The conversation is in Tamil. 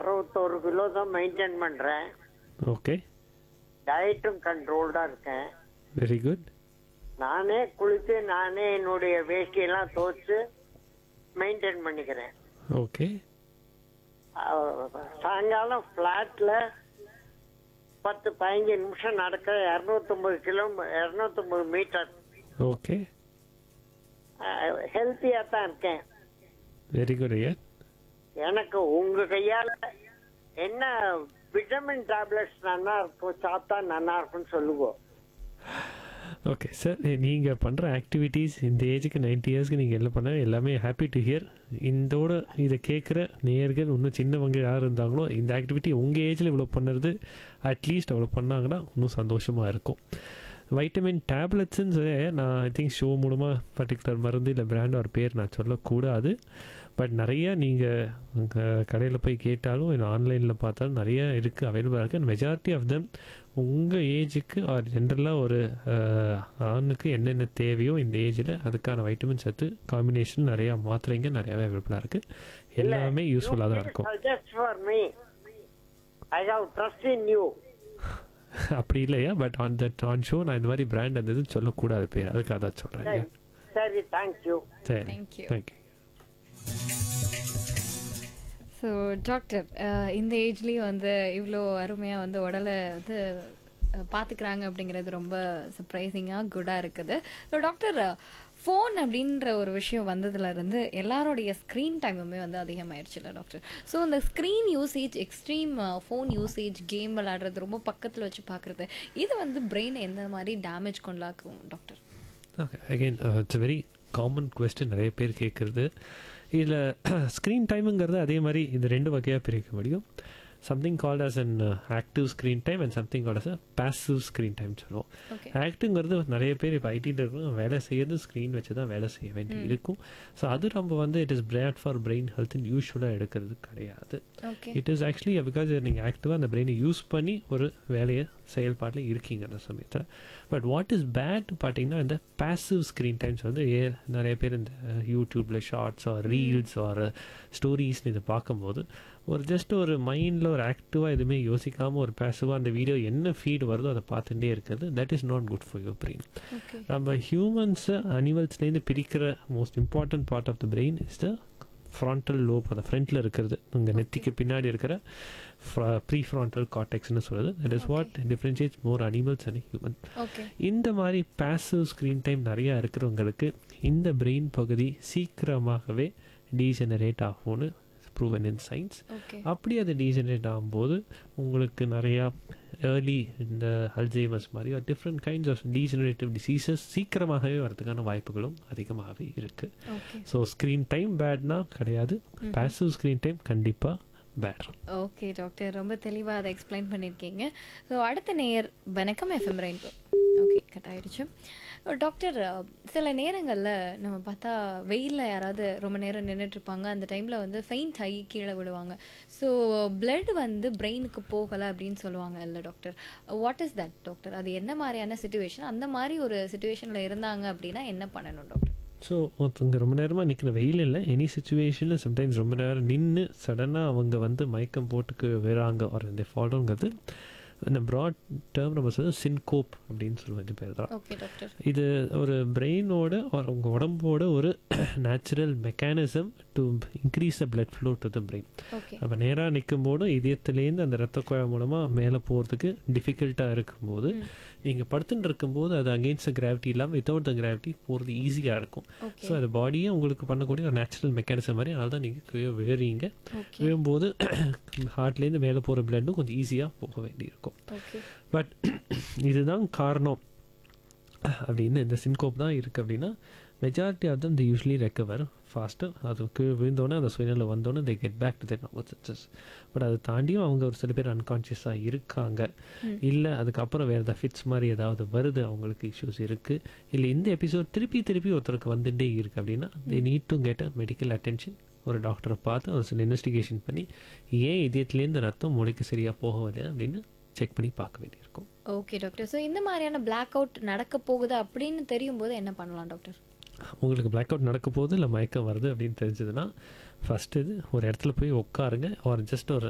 அறுபத்தோரு கிலோ தான் மெயின்டைன் பண்றேன் ஓகே டயட்டும் கண்ட்ரோல்டா இருக்கேன் வெரி குட் நானே குளிச்சு நானே என்னுடைய வேஷ்டியெல்லாம் துவைச்சு மெயின்டைன் பண்ணிக்கிறேன் ஓகே அஹ், சாயங்காலம் ஃப்ளாட்ல பத்து பதினஞ்சு நிமிஷம் நடக்க இரநூத்தொம்பது கிலோ இரநூத்தொம்பது மீட்டர் ஓகே ஹெல்த்தியா தான் இருக்கேன் வெரி குட் ஐயா எனக்கு உங்க கையால என்ன விட்டமின் டேப்லெட்ஸ் நல்லா இருக்கும் சாப்பிட்டா நல்லா இருக்கும்னு சொல்லுவோம் ஓகே சார் நீங்கள் பண்ணுற ஆக்டிவிட்டீஸ் இந்த ஏஜுக்கு நைன்டி இயர்ஸ்க்கு நீங்கள் எல்லாம் பண்ண எல்லாமே ஹாப்பி டு ஹியர் இந்தோட இதை கேட்குற நேயர்கள் இன்னும் சின்னவங்க யார் இருந்தாங்களோ இந்த ஆக்டிவிட்டி உங்கள் ஏஜில் இவ்வளோ பண்ணுறது அட்லீஸ்ட் அவ்வளோ பண்ணாங்கன்னா இன்னும் சந்தோஷமாக இருக்கும் வைட்டமின் டேப்லெட்ஸுன்னு சொல்லி நான் ஐ திங்க் ஷோ மூலமாக பர்டிகுலர் மருந்து இல்லை பிராண்ட் ஒரு பேர் நான் சொல்லக்கூடாது பட் நிறைய நீங்கள் உங்கள் கடையில் போய் கேட்டாலும் இல்லை ஆன்லைனில் பார்த்தாலும் நிறைய இருக்குது அவைலபிளாக இருக்குது அண்ட் மெஜாரிட்டி ஆஃப் தெம் உங்கள் ஏஜுக்கு ஆர் ஜென்ரலாக ஒரு அஹ், ஆணுக்கு என்னென்ன தேவையோ இந்த ஏஜில் அதுக்கான வைட்டமின் சத்து காம்பினேஷன் நிறையா மாத்திரைங்க நிறையாவே அவைலபிளாக இருக்குது எல்லாமே யூஸ்ஃபுல்லாக தான் இருக்கும் suggest for me I have trust in you அப்படி இல்லையா but on that on show நான் இந்த மாதிரி பிராண்ட் அந்த இது சொல்லக்கூடாது பேர் அதுக்காக தான் சொல்கிறேன் சரி தேங்க்யூ சரி Thank you. Thank you so doctor இந்த ஏஜ்லேயும் வந்து இவ்வளோ அருமையாக வந்து உடலை வந்து அஹ், பார்த்துக்கிறாங்க அப்படிங்கிறது ரொம்ப சர்ப்ரைசிங்காக குட்டாக இருக்குது ஸோ டாக்டர் ஃபோன் அப்படின்ற ஒரு விஷயம் வந்ததுல இருந்து எல்லாருடைய ஸ்க்ரீன் டைமுமே வந்து அதிகமாயிருச்சுல்ல டாக்டர் ஸோ இந்த screen usage extreme phone usage game விளையாடுறது ரொம்ப பக்கத்தில் வச்சு பார்க்குறது இது வந்து பிரெயினை எந்த மாதிரி டேமேஜ் கொண்டாக்கும் doctor okay again it's very common question நிறைய பேர் கேட்குறது இதில் ஸ்க்ரீன் டைமுங்கிறது அதே மாதிரி இது ரெண்டு வகையாக பிரிக்க முடியும் something called as an active screen time and something called as a passive screen time சொல்லுவோம் ஓகே ஆக்டிங்கிறது நிறைய பேர் இப்போ ஐடியில் இருக்கணும் வேலை செய்யறது ஸ்க்ரீன் வச்சு தான் வேலை செய்ய வேண்டி இருக்கும் ஸோ அது நம்ம வந்து it is broad for brain ஹெல்த்னு யூஸ்வலாக எடுக்கிறது கிடையாது okay it is actually because நீங்கள் ஆக்டிவாக அந்த பிரெயினை யூஸ் பண்ணி ஒரு வேலையை செயல்பாட்டில் இருக்கீங்க அந்த சமயத்தில் பட் வாட் இஸ் பேட் பார்த்தீங்கன்னா இந்த பாசிவ் ஸ்க்ரீன் டைம்ஸ் வந்து ஏ நிறைய பேர் இந்த யூடியூப்பில் ஷார்ட்ஸ் ஆர் ரீல்ஸ் ஆர் ஸ்டோரிஸ்னு இதை பார்க்கும்போது ஒரு ஜஸ்ட் ஒரு மைண்டில் ஒரு ஆக்டிவாக எதுவுமே யோசிக்காமல் ஒரு பாசிவாக அந்த வீடியோ என்ன ஃபீட் வருதோ அதை பார்த்துட்டே இருக்கிறது that is not good for your brain okay நம்ம ஹியூமன்ஸை அனிமல்ஸ்லேருந்து பிரிக்கிற most important part of the brain is the frontal lobe அந்த ஃப்ரண்ட்டில் இருக்கிறது உங்கள் நெத்திக்கு பின்னாடி இருக்கிற ப்ரீ ஃப்ரான்டல் காட்டெக்ஸ்னு சொல்லுது that is what differentiates more animals and human okay இந்த மாதிரி பாசிவ் ஸ்க்ரீன் டைம் நிறையா இருக்கிறவங்களுக்கு இந்த பிரெயின் பகுதி சீக்கிரமாகவே டீஜெனரேட் ஆகும்னு ப்ரூவன் இன் சயின்ஸ் ஓகே அப்படி அது டீஜெனரேட் ஆகும்போது உங்களுக்கு நிறையா ஏர்லி இந்த அல்ஜைமஸ் மாதிரி different kinds of degenerative diseases சீக்கிரமாகவே வரதுக்கான வாய்ப்புகளும் அதிகமாகவே இருக்குது ஓகே ஸோ ஸ்க்ரீன் டைம் பேட்னா கிடையாது பாசிவ் ஸ்க்ரீன் டைம் கண்டிப்பாக பேட் ஓகே டாக்டர் ரொம்ப தெளிவாக அதை எக்ஸ்பிளைன் பண்ணியிருக்கீங்க ஸோ அடுத்த நேயர் வணக்கம் எஃப்எம் ரெயின்போ ஓகே கட் ஆயிடுச்சு டாக்டர் சில நேரங்களில் நம்ம பார்த்தா வெயிலில் யாராவது ரொம்ப நேரம் நின்றுட்டு இருப்பாங்க அந்த டைமில் வந்து ஃபெயிண்ட் ஆகி கீழே விடுவாங்க ஸோ blood வந்து பிரெயினுக்கு போகலை அப்படின்னு சொல்லுவாங்க இல்லை doctor what is that doctor அது என்ன மாதிரியான சுச்சுவேஷன் அந்த மாதிரி ஒரு சுச்சுவேஷனில் இருந்தாங்க அப்படின்னா என்ன பண்ணணும் டாக்டர் ஸோ ஒருத்தவங்க ரொம்ப நேரமாக நிற்கிற வெயில் இல்லை எனி சுச்சுவேஷனில் சம்டைம்ஸ் ரொம்ப நேரம் நின்று சடனாக அவங்க வந்து மயக்கம் போட்டுக்கு வராங்க ஒரு இந்த ஃபாலோங்கிறது இந்த ப்ராட் டேர்ம் நம்ம சொல்றது சின்கோப் அப்படின்னு சொல்லுவோம் இது பேர் தான் ஓகே டாக்டர் இது ஒரு பிரெயினோட ஒரு உங்கள் உடம்போட ஒரு natural mechanism to increase the blood flow to the brain okay அப்போ நேராக நிற்கும் போது இதயத்துலேருந்து அந்த ரத்த குழாய் மூலமாக மேலே போகிறதுக்கு டிஃபிகல்ட்டாக இருக்கும்போது நீங்கள் படுத்துட்டு இருக்கும்போது அது அகெயின்ஸ்ட் கிராவிட்டி இல்லாமல் வித்தவுட் த கிராவிட்டி போகிறது ஈஸியாக இருக்கும் ஓகே ஸோ அது பாடியே உங்களுக்கு பண்ணக்கூடிய ஒரு நேச்சுரல் மெக்கானிசம் மாதிரி அதனால தான் நீங்கள் கீழே விழுறீங்க ஓகே விழும்போது ஹார்ட்லேருந்து மேலே போகிற பிளட்டும் கொஞ்சம் ஈஸியாக போக வேண்டியிருக்கும் ஓகே பட் இதுதான் காரணம் அப்படின்னு இந்த சின்கோப் தான் இருக்குது அப்படின்னா majority of them the usually recover fast அது கீழே விழுந்தோடனே அந்த சுயநிலை வந்தோடனே they get back to that normal senses but அதை தாண்டியும் அவங்க ஒரு சில பேர் அன்கான்ஷியஸாக இருக்காங்க இல்லை அதுக்கப்புறம் வேறு ஏதாவது ஃபிட்ஸ் மாதிரி ஏதாவது வருது அவங்களுக்கு இஷ்யூஸ் இருக்குது இல்லை இந்த எபிசோட் திருப்பி திருப்பி ஒருத்தருக்கு வந்துட்டே இருக்குது அப்படின்னா they need to get a medical attention ஒரு டாக்டரை பார்த்து ஒரு சில இன்வெஸ்டிகேஷன் பண்ணி ஏன் இதயத்துலேருந்து ரத்தம் மூளைக்கு சரியாக போகவில்லை அப்படின்னு செக் பண்ணி பார்க்க வேண்டியிருக்கும் ஓகே டாக்டர் ஸோ இந்த மாதிரியான பிளாக் அவுட் நடக்க போகுது அப்படின்னு தெரியும் போது என்ன பண்ணலாம் டாக்டர் உங்களுக்கு பிளாக் அவுட் நடக்க போகுது இல்லை மயக்கம் வருது அப்படின்னு தெரிஞ்சதுன்னா ஃபஸ்ட்டு இது ஒரு இடத்துல போய் உட்காருங்க ஒரு ஜஸ்ட் ஒரு